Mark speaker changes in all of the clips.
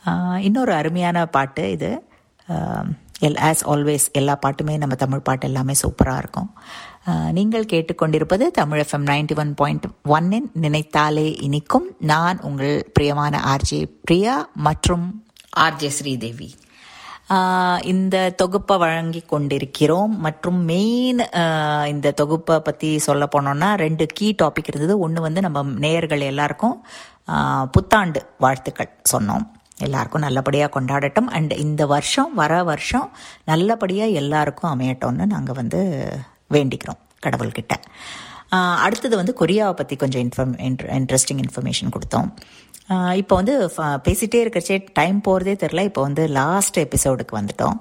Speaker 1: ஆஹ் இன்னொரு அருமையான பாட்டு இது ஆஹ் எல் ஆஸ் ஆல்வேஸ் எல்லா பாட்டுமே நம்ம தமிழ் பாட்டு எல்லாமே சூப்பராக இருக்கும் ஆஹ் நீங்கள் கேட்டுக்கொண்டிருப்பது Tamil FM ninety one point ஒன்னின் நினைத்தாலே இனிக்கும் நான் உங்கள் பிரியமான ஆர்ஜே பிரியா மற்றும்
Speaker 2: ஆர்ஜே ஸ்ரீதேவி
Speaker 1: ஆஹ் இந்த தொகுப்பை வழங்கி கொண்டிருக்கிறோம் மற்றும் மெயின் இந்த தொகுப்பை பற்றி சொல்ல போனோம்னா ரெண்டு கீ டாபிக் இருந்தது ஒன்று வந்து நம்ம நேயர்கள் எல்லாருக்கும் ஆஹ் புத்தாண்டு வாழ்த்துக்கள் சொன்னோம் எல்லாருக்கும் நல்லபடியாக கொண்டாடட்டும் அண்ட் இந்த வருஷம் வர வருஷம் நல்லபடியாக எல்லாருக்கும் அமையட்டும்னு நாங்கள் வந்து வேண்டிக்கிறோம் கடவுள்கிட்ட ஆஹ் அடுத்தது வந்து கொரியாவை பற்றி கொஞ்சம் இன்ஃபர்ம் இன்ட்ரெஸ்டிங் இன்ஃபர்மேஷன் கொடுத்தோம் ஆஹ் இப்போ வந்து ஃப- பேசிட்டே இருக்கிறச்சே டைம் போகிறதே தெரில இப்போ வந்து லாஸ்ட் எபிசோடுக்கு வந்துட்டோம்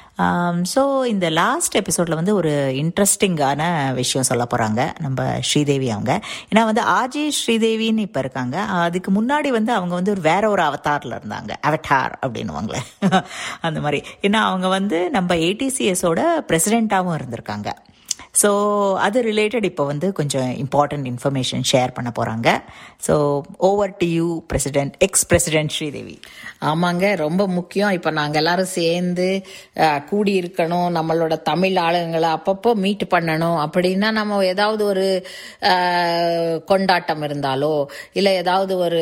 Speaker 1: ஸோ இந்த லாஸ்ட் எபிசோடில் வந்து ஒரு இன்ட்ரெஸ்டிங்கான விஷயம் சொல்ல போகிறாங்க நம்ம ஸ்ரீதேவி அவங்க ஏன்னா வந்து ஆர்ஜி ஸ்ரீதேவின்னு இப்போ இருக்காங்க அதுக்கு முன்னாடி வந்து அவங்க வந்து ஒரு வேற ஒரு அவதாரில் இருந்தாங்க அவட்டார் அப்படின்னுவாங்களே அந்த மாதிரி ஏன்னா அவங்க வந்து நம்ம ஏடிசிஎஸோட பிரசிடெண்ட்டாகவும் இருந்திருக்காங்க ஸோ அது ரிலேட்டட் இப்போ வந்து கொஞ்சம் இம்பார்ட்டன்ட் இன்ஃபர்மேஷன் ஷேர் பண்ண போகிறாங்க so over to you president ex president Sridevi
Speaker 2: ஆமாங்க ரொம்ப முக்கியம் இப்ப நாங்க எல்லாரும் சேர்ந்து அஹ், கூடி இருக்கணும் நம்மளோட தமிழ் ஆளுங்களை அப்பப்போ மீட் பண்ணணும் அப்படின்னா நம்ம ஏதாவது ஒரு அஹ், கொண்டாட்டம் இருந்தாலோ இல்ல ஏதாவது ஒரு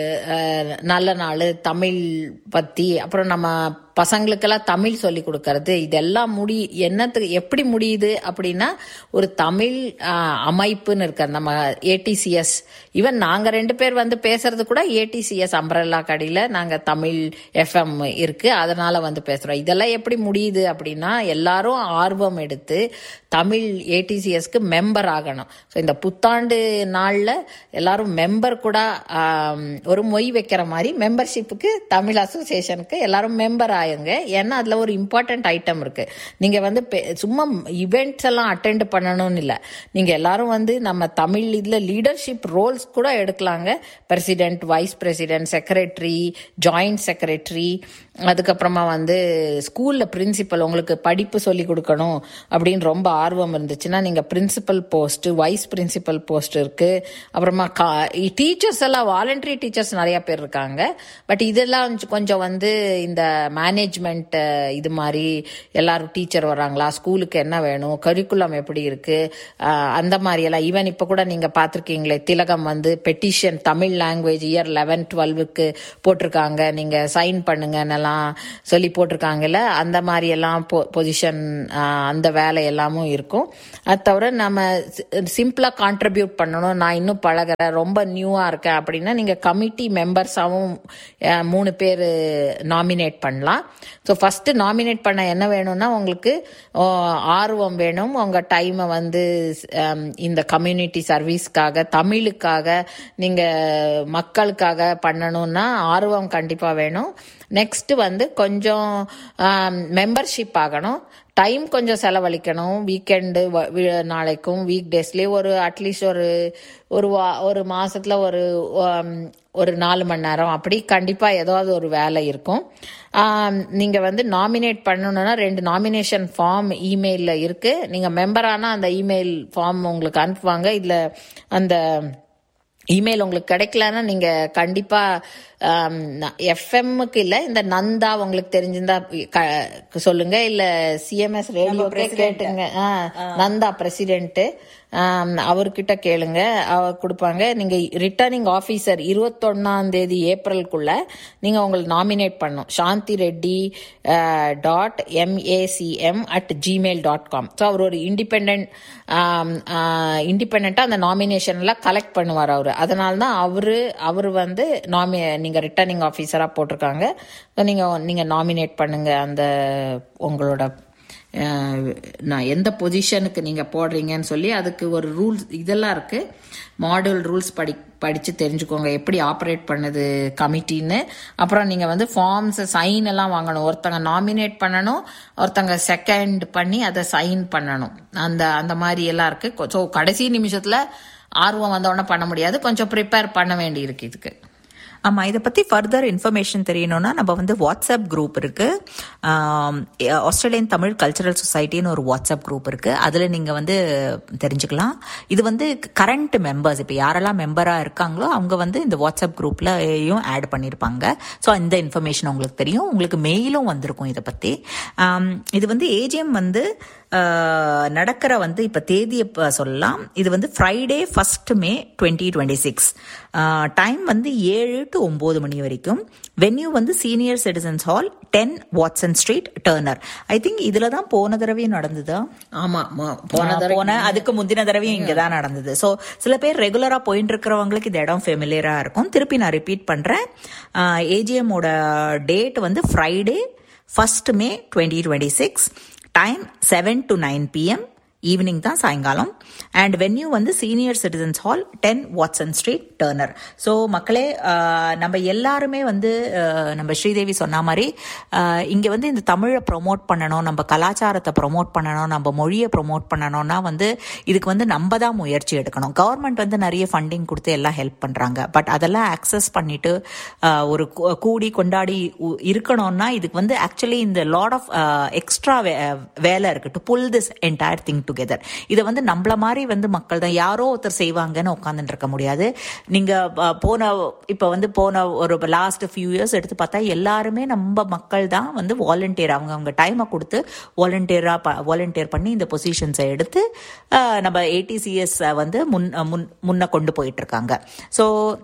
Speaker 2: அஹ், நல்ல நாள் தமிழ் பத்தி அப்புறம் நம்ம பசங்களுக்கெல்லாம் தமிழ் சொல்லி கொடுக்கறது இதெல்லாம் முடி என்னத்துக்கு எப்படி முடியுது அப்படின்னா ஒரு தமிழ் ஆஹ், அமைப்புன்னு இருக்கு நம்ம ஏடிசிஎஸ் ஈவன் நாங்க ரெண்டு பேர் வந்து பேசுறது கூட ஏடிசிஎஸ் அம்பரல்லா கடையில நாங்க தமிழ் எஃப்எம் இருக்கு அதனால வந்து பேசுறோம் இதெல்லாம் எப்படி முடியுது அப்படின்னா எல்லாரும் ஆர்வம் எடுத்து தமிழ் ஏடிசிஎஸ்க்கு மெம்பர் ஆகணும் ஸோ இந்த புத்தாண்டு நாள்ல எல்லாரும் மெம்பர் கூட ஆம், ஒரு மொய் வைக்கிற மாதிரி மெம்பர்ஷிப்புக்கு தமிழ் அசோசியேஷனுக்கு எல்லாரும் மெம்பர் ஆயுங்க ஏன்னா அதுல ஒரு இம்பார்ட்டன்ட் ஐட்டம் இருக்கு நீங்க வந்து பெ- சும்மா இவெண்ட்ஸ் எல்லாம் அட்டென்ட் பண்ணணும்னு இல்லை நீங்க எல்லாரும் வந்து நம்ம தமிழ் இதுல லீடர்ஷிப் ரோல்ஸ் கூட எடுக்கலாங்க president vice president secretary joint secretary அதுக்கப்புறமா வந்து ஸ்கூல்ல பிரின்சிபல் உங்களுக்கு படிப்பு சொல்லி கொடுக்கணும் அப்படின்னு ரொம்ப ஆர்வம் இருந்துச்சுன்னா நீங்க principal post vice principal post இருக்கு அப்புறமா டீச்சர்ஸ் எல்லாம் வாலண்டரி டீச்சர்ஸ் நிறைய பேர் இருக்காங்க பட் இதெல்லாம் கொஞ்சம் கொஞ்சம் வந்து இந்த மேனேஜ்மெண்ட் இது மாதிரி எல்லாரும் டீச்சர் வராங்களா ஸ்கூலுக்கு என்ன வேணும் கரிக்குலம் எப்படி இருக்கு அஹ், அந்த மாதிரி எல்லாம் ஈவன் இப்ப கூட நீங்க பாத்திருக்கீங்களே திலகம் வந்து petition Tamil language year eleven டுவெல்வுக்கு போட்டிருக்காங்க நீங்க சைன் பண்ணுங்கன்னெல்லாம் சொல்லி போட்டிருக்காங்கல்ல அந்த மாதிரி எல்லாம் பொசிஷன் அந்த வேலை எல்லாமும் இருக்கும் அது தவிர நம்ம சிம்பிளா கான்ட்ரிபியூட் பண்ணணும் நான் இன்னும் பழகுறேன் ரொம்ப நியூவா இருக்கேன் அப்படின்னா நீங்க கமிட்டி மெம்பர்ஸாவும் மூணு பேர் நாமினேட் பண்ணலாம் ஸோ ஃபர்ஸ்ட் நாமினேட் பண்ண என்ன வேணும்னா உங்களுக்கு ஆஹ், ஆர்வம் வேணும் உங்க டைமை வந்து ஹம், இந்த கம்யூனிட்டி சர்வீஸ்க்காக தமிழுக்காக நீங்க மக்களுக்காக பண்ணணும்னா ஆர்வம் கண்டிப்பா வேணும் நெக்ஸ்ட் வந்து கொஞ்சம் மெம்பர்ஷிப் ஆகணும் டைம் கொஞ்சம் செலவழிக்கணும் வீக்கெண்டு நாளைக்கும் வீக் டேஸ்லயே ஒரு அட்லீஸ்ட் ஒரு ஒரு வா ஒரு மாசத்துல ஒரு ஆம், ஒரு நாலு மணி நேரம் அப்படி கண்டிப்பா ஏதாவது ஒரு வேலை இருக்கும் ஆம், நீங்க வந்து நாமினேட் பண்ணணும்னா ரெண்டு நாமினேஷன் ஃபார்ம் இமெயில்ல இருக்கு நீங்க மெம்பர் ஆனா அந்த இமெயில் ஃபார்ம் உங்களுக்கு அனுப்புவாங்க இதுல அந்த இமெயில் உங்களுக்கு கிடைக்கலன்னா நீங்க கண்டிப்பா எஃப்எம்முக்கு இல்ல இந்த நந்தா உங்களுக்கு தெரிஞ்சிருந்தா க- சொல்லுங்க இல்ல சிஎம்எஸ் ரேடியோக்கே கேட்டுங்க ஆ, நந்தா பிரசிடென்ட் அவர்கிட்ட கேளுங்க அவர் கொடுப்பாங்க நீங்க ரிட்டர்னிங் ஆபீசர் இருபத்தொன்னாம் தேதி ஏப்ரலுக்குள்ள நீங்க உங்களை நாமினேட் பண்ணும் Shanthi Reddy dot MACM at Gmail dot com so அவர் ஒரு இண்டிபெண்ட் இண்டிபெண்டா அந்த நாமினேஷன் எல்லாம் கலெக்ட் பண்ணுவார் அவரு அதனால தான் அவரு அவர் வந்து நாமி நீங்க ரிட்டர்னிங் ஆபீசரா போட்டிருக்காங்க So, நீங்க நீங்க நாமினேட் பண்ணுங்க அந்த உங்களோட அஹ், நான் எந்த பொசிஷனுக்கு நீங்க போடுறீங்கன்னு சொல்லி அதுக்கு ஒரு ரூல்ஸ் இதெல்லாம் இருக்கு மாடல் ரூல்ஸ் படி படிச்சு தெரிஞ்சுக்கோங்க எப்படி ஆப்ரேட் பண்ணுது கமிட்டின்னு அப்புறம் நீங்க வந்து ஃபார்ம்ஸ் சைன் எல்லாம் வாங்கணும் ஒருத்தங்க நாமினேட் பண்ணணும் ஒருத்தங்க செகண்ட் பண்ணி அதை சைன் பண்ணணும் அந்த அந்த மாதிரி எல்லாம் இருக்கு ஸோ கடைசி நிமிஷத்துல ஆர்வம் வந்தோடனே பண்ண முடியாது கொஞ்சம் ப்ரிப்பேர் பண்ண வேண்டி இருக்கு இதுக்கு
Speaker 1: ஆமா இதை பத்தி ஃபர்தர் இன்ஃபர்மேஷன் தெரியணும்னா நம்ம வந்து வாட்ஸ்அப் குரூப் இருக்கு ஆம், ஆஸ்திரேலியன் தமிழ் கல்ச்சரல் சொசைட்டின்னு ஒரு வாட்ஸ்அப் குரூப் இருக்கு அதுல நீங்க வந்து தெரிஞ்சுக்கலாம் இது வந்து கரண்ட் மெம்பர்ஸ் இப்போ யாரெல்லாம் மெம்பரா இருக்காங்களோ அவங்க வந்து இந்த வாட்ஸ்அப் குரூப்லயும் ஆட் பண்ணியிருப்பாங்க ஸோ இந்த இன்ஃபர்மேஷன் உங்களுக்கு தெரியும் உங்களுக்கு மெயிலும் வந்திருக்கும் இதை பத்தி ஆம், இது வந்து ஏஜிஎம் வந்து ஆஹ், நடக்கிற வந்து இப்ப தேதியை ப- சொல்லலாம் இது வந்து Friday first May twenty twenty six time வந்து ஏழு டு ஒன்பது மணி வரைக்கும் வென்யூ வந்து senior citizens hall ten Watson street Turner I think இதுல தான் போன தடவையும் நடந்ததா
Speaker 2: ஆமா ம- போன
Speaker 1: போன
Speaker 2: தடவை
Speaker 1: போன அதுக்கு முந்தின தடவையும் இங்க தான் நடந்தது சோ சில பேர் ரெகுலரா போயிட்டு இருக்கிறவங்களுக்கு இந்த இடம் ஃபெமிலியரா இருக்கும் திருப்பி நான் ரிப்பீட் பண்றேன் ஏஜிஎம்மோட டேட் வந்து Friday first May twenty twenty six time seven to nine PM evening தான் சாயங்காலம் அண்ட் வென்யூ வந்து senior citizens hall ten Watson street Turner so மக்களே ஆஹ், நம்ம எல்லாருமே வந்து ஆஹ், நம்ம ஸ்ரீதேவி சொன்ன மாதிரி ஆஹ், இங்க வந்து இந்த தமிழை ப்ரொமோட் பண்ணணும் நம்ம கலாச்சாரத்தை ப்ரொமோட் பண்ணணும் நம்ம மொழியை ப்ரொமோட் பண்ணணும்னா வந்து இதுக்கு வந்து நம்ம தான் முயற்சி எடுக்கணும் கவர்மெண்ட் வந்து நிறைய ஃபண்டிங் கொடுத்து எல்லாம் ஹெல்ப் பண்றாங்க பட் அதெல்லாம் அக்சஸ் பண்ணிட்டு ஆஹ், ஒரு கூ- கூடி கொண்டாடி உ- இருக்கணும்னா இதுக்கு வந்து ஆக்சுவலி இந்த லாட் ஆஃப் எக்ஸ்ட்ரா வேலை இருக்கு to pull this entire thing together இதை வந்து நம்மள மாதிரி வந்து மக்கள் தான் யாரோ ஒருத்தர் செய்வாங்கன்னு உட்காந்துட்டு இருக்க முடியாது நீங்க அஹ், போன இப்ப வந்து போன ஒரு லாஸ்ட் ஃபியூ இயர்ஸ் எடுத்து பார்த்தா எல்லாருமே நம்ம மக்கள் தான் வந்து வாலண்டியர் அவங்க அவங்க டைமை கொடுத்து வாலண்டியரா வாலண்டியர் பண்ணி இந்த பொசிஷன்ஸை எடுத்து அஹ், நம்ம ஏடிசிஎஸ் வந்து முன் முன் முன்ன கொண்டு போயிட்டு இருக்காங்க ஸோ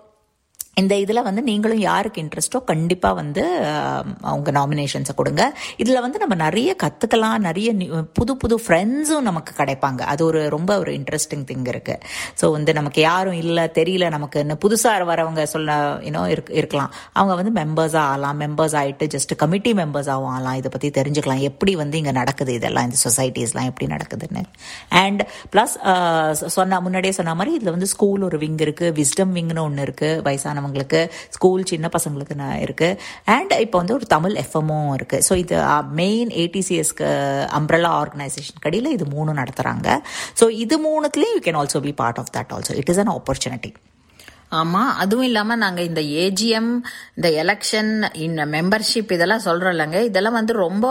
Speaker 1: இந்த இதில் வந்து நீங்களும் யாருக்கு இன்ட்ரெஸ்ட்டோ கண்டிப்பாக வந்து ஆஹ், அவங்க நாமினேஷன்ஸை கொடுங்க இதில் வந்து நம்ம நிறைய கற்றுக்கலாம் நிறைய நியூ- புது புது ஃப்ரெண்ட்ஸும் நமக்கு கிடைப்பாங்க அது ஒரு ரொம்ப ஒரு இன்ட்ரெஸ்டிங் திங் இருக்கு ஸோ வந்து நமக்கு யாரும் இல்லை தெரியல நமக்கு இன்னும் புதுசாக வரவங்க சொல்ல யூனோ இருக்கலாம் அவங்க வந்து மெம்பர்ஸாக ஆகலாம் மெம்பர்ஸ் ஆகிட்டு ஜஸ்ட் கமிட்டி மெம்பர்ஸாகவும் ஆகலாம் இதை பற்றி தெரிஞ்சுக்கலாம் எப்படி வந்து இங்கே நடக்குது இதெல்லாம் இந்த சொசைட்டிஸ்லாம் எப்படி நடக்குதுன்னு அண்ட் ப்ளஸ் சொன்ன முன்னாடியே சொன்ன மாதிரி இதில் வந்து ஸ்கூல் ஒரு விங் இருக்கு விஸ்டம் விங்னு ஒன்று இருக்கு வயசானவங்களுக்கு ஸ்கூல் சின்ன பசங்களுக்கு ந- இருக்கு அண்ட் இப்போ வந்து ஒரு தமிழ் எஃப்எம்மும் இருக்கு ஸோ இது மெயின் ஏடிசிஎஸ்க்கு அம்ப்ரலா ஆர்கனைசேஷன் கடையில் இது மூணு நடத்துறாங்க ஸோ இது மூணுத்துலேயும் you can also be part of that also it is an opportunity
Speaker 2: ஆமா அதுவும் இல்லாம நாங்க இந்த ஏஜிஎம் இந்த எலெக்ஷன் இந்த மெம்பர்ஷிப் இதெல்லாம் சொல்றோம் இல்லைங்க இதெல்லாம் வந்து ரொம்ப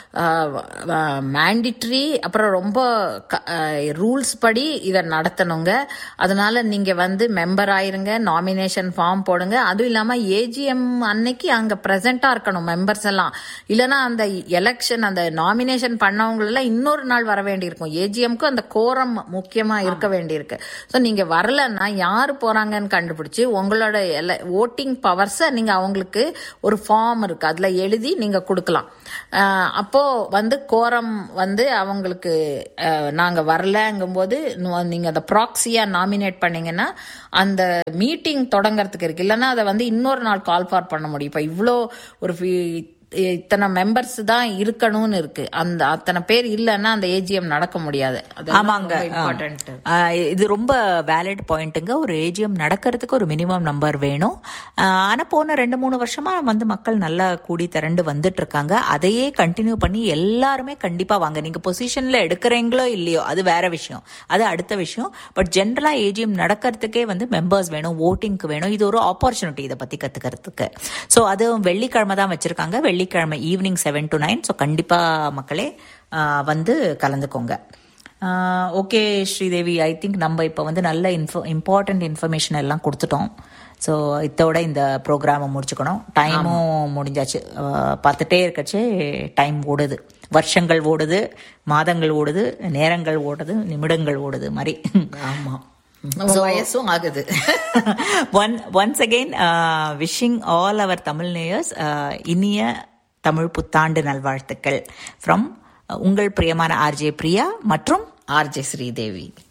Speaker 2: மேண்டிட்ரி அப்புறம் ரொம்ப ரூல்ஸ் படி இதை நடத்தணுங்க அதனால நீங்க வந்து மெம்பர் ஆயிருங்க நாமினேஷன் ஃபார்ம் போடுங்க அதுவும் இல்லாம ஏஜிஎம் அன்னைக்கு அங்க பிரசண்டா இருக்கணும் மெம்பர்ஸ் எல்லாம் இல்லைன்னா அந்த எலெக்ஷன் அந்த நாமினேஷன் பண்ணவங்க எல்லாம் இன்னொரு நாள் வர வேண்டியிருக்கும் ஏஜிஎம்க்கு அந்த கோரம் முக்கியமா இருக்க வேண்டியிருக்கு ஸோ நீங்க வரலன்னா யாரு போறாங்கன்னு கண்டுபிடிச்சு உங்களோட ஓட்டிங் பவர்ஸை நீங்க அவங்களுக்கு ஒரு ஃபார்ம் இருக்கு அதுல எழுதி நீங்க கொடுக்கலாம் அஹ் அப்போ வந்து கோரம் வந்து அவங்களுக்கு அஹ், நாங்க வரலங்கும் போது நீங்க அந்த ப்ராக்சியா நாமினேட் பண்ணீங்கன்னா அந்த மீட்டிங் தொடங்கறதுக்கு இருக்கு இல்லைன்னா அதை வந்து இன்னொரு நாள் கால் ஃபார் பண்ண முடியும் இப்ப இவ்வளோ ஒரு fi- இத்தனை மெம்பர்ஸ் தான் இருக்கணும்னு இருக்கு அந்த அத்தனை பேர் இல்லைன்னா அந்த ஏஜிஎம் நடக்க முடியாது
Speaker 1: ஆமாங்க
Speaker 2: இம்பார்ட்டன்ட்
Speaker 1: ஆ, இது ரொம்ப வேலிட் பாயிண்ட்டுங்க ஒரு ஏஜிஎம் நடக்கிறதுக்கு ஒரு மினிமம் நம்பர் வேணும் ஆ, ஆனா போன ரெண்டு மூணு வருஷமா வந்து மக்கள் நல்லா கூடி திரண்டு வந்துட்டு இருக்காங்க அதையே கண்டினியூ பண்ணி எல்லாருமே கண்டிப்பா வாங்க நீங்க பொசிஷன்ல எடுக்கிறீங்களோ இல்லையோ அது வேற விஷயம் அது அடுத்த விஷயம் பட் ஜென்ரலா ஏஜிஎம் நடக்கிறதுக்கே வந்து மெம்பர்ஸ் வேணும் ஓட்டிங்க்கு வேணும் இது ஒரு ஆப்பர்ச்சுனிட்டி இதை பத்தி கத்துக்கிறதுக்கு ஸோ அது வெள்ளிக்கிழமை தான் வச்சிருக்காங்க வெள்ளிக்கிழமை evening seven to nine so கண்டிப்பா மக்களே ஆ, வந்து கலந்துக்கோங்க ஓகே ஸ்ரீதேவி ஐ திங்க் நம்ம இப்போ வந்து நல்ல இன்ஃபோ இம்பார்ட்டன்ட் இன்ஃபர்மேஷன் எல்லாம் கொடுத்துட்டோம் ஸோ இதோட இந்த ப்ரோக்ராமை முடிச்சுக்கணும் டைமும் முடிஞ்சாச்சு அஹ், பார்த்துட்டே இருக்கச்சு டைம் ஓடுது வருஷங்கள் ஓடுது மாதங்கள் ஓடுது நேரங்கள் ஓடுது நிமிடங்கள் ஓடுது மாதிரி
Speaker 2: ஆமா நம்ம வயசும் ஆகுது
Speaker 1: one once again wishing all our Tamil நேயர்ஸ் இனிய தமிழ் புத்தாண்டு நல்வாழ்த்துக்கள் ஃப்ரம் உங்கள் பிரியமான ஆர்ஜே பிரியா மற்றும்
Speaker 2: ஆர்ஜே ஸ்ரீதேவி